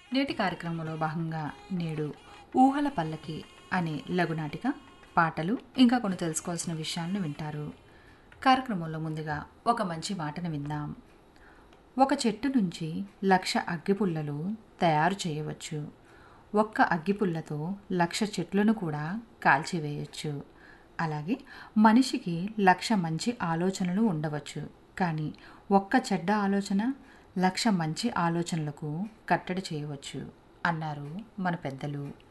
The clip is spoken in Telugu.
నేటి కార్యక్రమంలో భాగంగా నేడు ఊహల పల్లకి అనే లఘునాటిక పాటలు ఇంకా కొన్ని తెలుసుకోవాల్సిన విషయాలను వింటారు కార్యక్రమంలో ముందుగా ఒక మంచి మాటను విందాం ఒక చెట్టు నుంచి లక్ష అగ్గిపుల్లలు తయారు చేయవచ్చు ఒక్క అగ్గిపుల్లతో లక్ష చెట్లను కూడా కాల్చివేయచ్చు అలాగే మనిషికి లక్ష మంచి ఆలోచనలు ఉండవచ్చు కానీ ఒక్క చెడ్డ ఆలోచన లక్ష మంచి ఆలోచనలకు కట్టడి చేయవచ్చు అన్నారు మన పెద్దలు